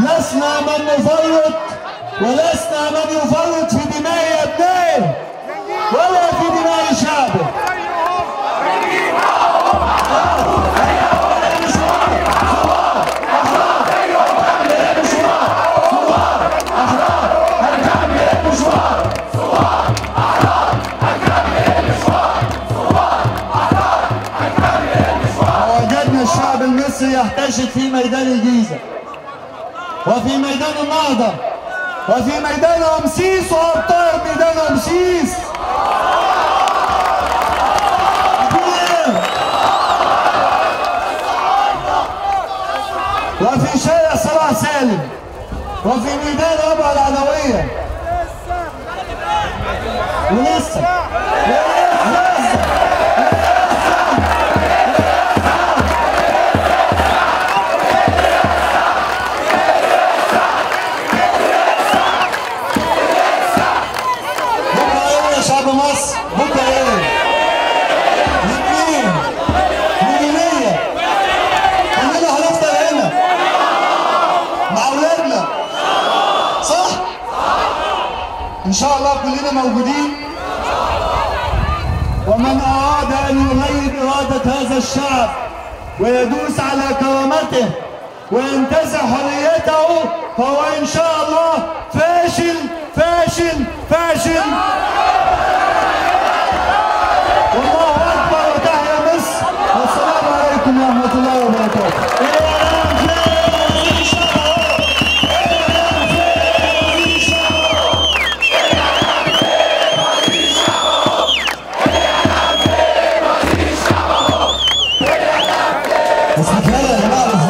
لسنا من نفرط ولسنا من يفرط في دماء ابنائه ولا في دماء شعبه وجدنا الشعب المصري يحتشد في ميدان الجيزة وفي ميدان النهضة وفي ميدان رمسيس وأبطال ميدان رمسيس وفي شارع صلاح سالم وفي ميدان ربع العدوية ولسه ولسه بكره ايه يا شعب مصر؟ بكره ايه؟ الاثنين مدينية كلنا هنفطر هنا مع اولادنا صح؟ ان شاء الله كلنا موجودين ومن اراد ان يغير اراده هذا الشعب ويدوس على كرامته وينتزع حريته فهو ان شاء الله فاشل فاشل فاشل والله اكبر وتحيا مصر والسلام عليكم ورحمه الله وبركاته الإعلام فين؟ إن شاء الله. الإعلام فين؟ إن شاء الله. بس كفايه يا جماعه